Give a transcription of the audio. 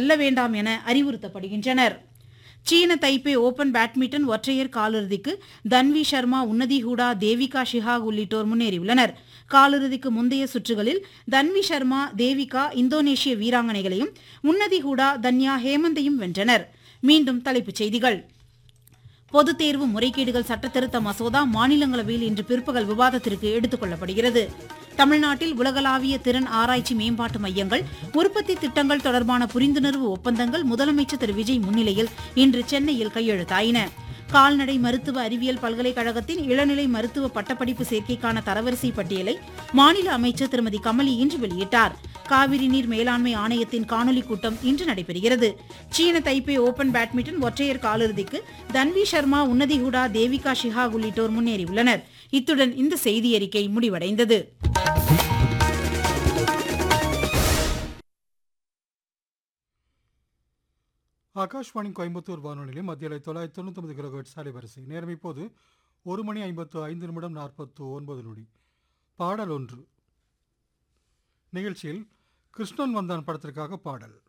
செல்ல வேண்டாம் என அறிவுறுத்தப்படுகின்றனர் சீன தைப்பே ஓபன் பேட்மிண்டன் ஒற்றையர் காலிறுதிக்கு தன்வி சர்மா உன்னதி ஹூடா தேவிகா ஷிஹாக் உள்ளிட்டோர் முன்னேறியுள்ளனர் காலிறுதிக்கு முந்தைய சுற்றுகளில் தன்வி சர்மா தேவிகா இந்தோனேஷிய வீராங்கனைகளையும் உன்னதி ஹூடா தன்யா ஹேமந்தையும் வென்றனர் மீண்டும் தலைப்புச் செய்திகள் பொதுத் தேர்வு முறைகேடுகள் சட்டத்திருத்த மசோதா மாநிலங்களவையில் இன்று பிற்பகல் விவாதத்திற்கு எடுத்துக் கொள்ளப்படுகிறது தமிழ்நாட்டில் உலகளாவிய திறன் ஆராய்ச்சி மேம்பாட்டு மையங்கள் உற்பத்தி திட்டங்கள் தொடர்பான புரிந்துணர்வு ஒப்பந்தங்கள் முதலமைச்சர் திரு விஜய் முன்னிலையில் இன்று சென்னையில் கையெழுத்தாயின கால்நடை மருத்துவ அறிவியல் பல்கலைக்கழகத்தின் இளநிலை மருத்துவ பட்டப்படிப்பு சேர்க்கைக்கான தரவரிசை பட்டியலை மாநில அமைச்சர் திருமதி கமலி இன்று வெளியிட்டார் காவிரி நீர் மேலாண்மை ஆணையத்தின் காணொலி கூட்டம் இன்று நடைபெறுகிறது சீன தைப்பே ஓபன் பேட்மிண்டன் ஒற்றையர் காலிறுதிக்கு தன்வி சர்மா உன்னதி ஹுடா தேவிகா ஷிஹாக் உள்ளிட்டோர் முன்னேறியுள்ளனர் இத்துடன் இந்த செய்தியறிக்கை முடிவடைந்தது ஆகாஷ்வாணி கோயம்புத்தூர் வானொலியில் மத்தியில் தொள்ளாயிரத்தி தொண்ணூத்தொன்பது கிலோஹெர்ட்ஸ் அலைவரிசை நேரம் இப்போது ஒரு மணி ஐம்பத்து ஐந்து நிமிடம் நாற்பத்து ஒன்பது நொடி பாடல் ஒன்று நிகழ்ச்சியில் கிருஷ்ணன் வந்தான் படத்திற்காக பாடல்